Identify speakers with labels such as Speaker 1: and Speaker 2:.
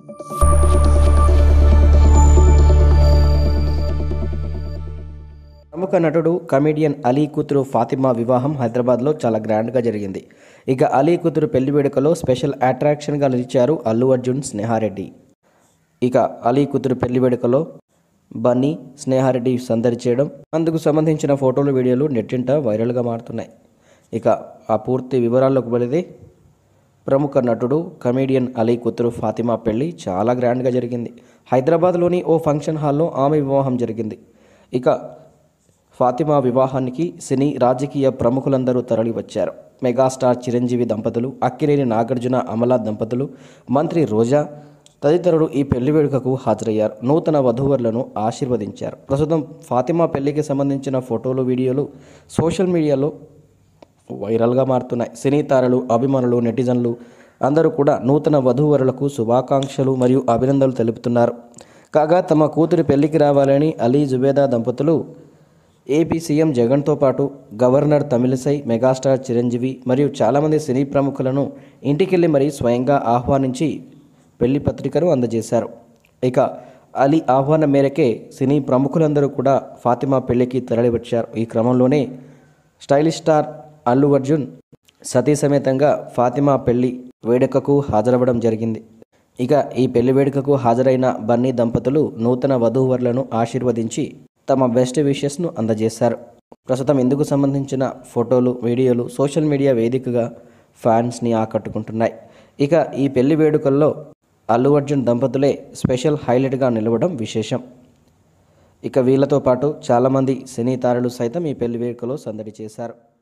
Speaker 1: ప్రముఖ నటుడు కమేడియన్ అలీ కూతురు ఫాతిమా వివాహం హైదరాబాద్లో చాలా గ్రాండ్గా జరిగింది ఇక అలీ కూతురు పెళ్లి వేడుకలో స్పెషల్ అట్రాక్షన్గా నిలిచారు అల్లు అర్జున్ స్నేహారెడ్డి ఇక అలీ కూతురు పెళ్లి వేడుకలో బన్నీ స్నేహారెడ్డి సందడి చేయడం అందుకు సంబంధించిన ఫోటోలు వీడియోలు నెట్టింట వైరల్గా మారుతున్నాయి ఇక ఆ పూర్తి వివరాల్లోకి వెళితే ప్రముఖ నటుడు కమేడియన్ అలీ కూతురు ఫాతిమా పెళ్లి చాలా గ్రాండ్గా జరిగింది హైదరాబాద్లోని ఓ ఫంక్షన్ హాల్లో ఆమె వివాహం జరిగింది ఇక ఫాతిమా వివాహానికి సినీ రాజకీయ ప్రముఖులందరూ తరలి వచ్చారు మెగాస్టార్ చిరంజీవి దంపతులు అక్కినేని నాగార్జున అమల దంపతులు మంత్రి రోజా తదితరులు ఈ పెళ్లి వేడుకకు హాజరయ్యారు నూతన వధూవరులను ఆశీర్వదించారు ప్రస్తుతం ఫాతిమా పెళ్లికి సంబంధించిన ఫోటోలు వీడియోలు సోషల్ మీడియాలో వైరల్గా మారుతున్నాయి సినీ తారలు అభిమానులు నెటిజన్లు అందరూ కూడా నూతన వధూవరులకు శుభాకాంక్షలు మరియు అభినందనలు తెలుపుతున్నారు కాగా తమ కూతురి పెళ్లికి రావాలని అలీ జుబేదా దంపతులు ఏపీ సీఎం జగన్తో పాటు గవర్నర్ తమిళసై మెగాస్టార్ చిరంజీవి మరియు చాలామంది సినీ ప్రముఖులను ఇంటికెళ్ళి మరీ స్వయంగా ఆహ్వానించి పెళ్లి పత్రికను అందజేశారు ఇక అలీ ఆహ్వానం మేరకే సినీ ప్రముఖులందరూ కూడా ఫాతిమా పెళ్లికి తరలివచ్చారు ఈ క్రమంలోనే స్టైలిష్ స్టార్ అల్లు అర్జున్ సతీ సమేతంగా ఫాతిమా పెళ్లి వేడుకకు హాజరవ్వడం జరిగింది ఇక ఈ పెళ్లి వేడుకకు హాజరైన బన్నీ దంపతులు నూతన వధూవరులను ఆశీర్వదించి తమ బెస్ట్ విషెస్ను అందజేశారు ప్రస్తుతం ఇందుకు సంబంధించిన ఫోటోలు వీడియోలు సోషల్ మీడియా వేదికగా ఫ్యాన్స్ని ఆకట్టుకుంటున్నాయి ఇక ఈ పెళ్లి వేడుకల్లో అల్లు అర్జున్ దంపతులే స్పెషల్ హైలైట్గా నిలవడం విశేషం ఇక వీళ్ళతో పాటు చాలామంది సినీ తారలు సైతం ఈ పెళ్లి వేడుకలో సందడి చేశారు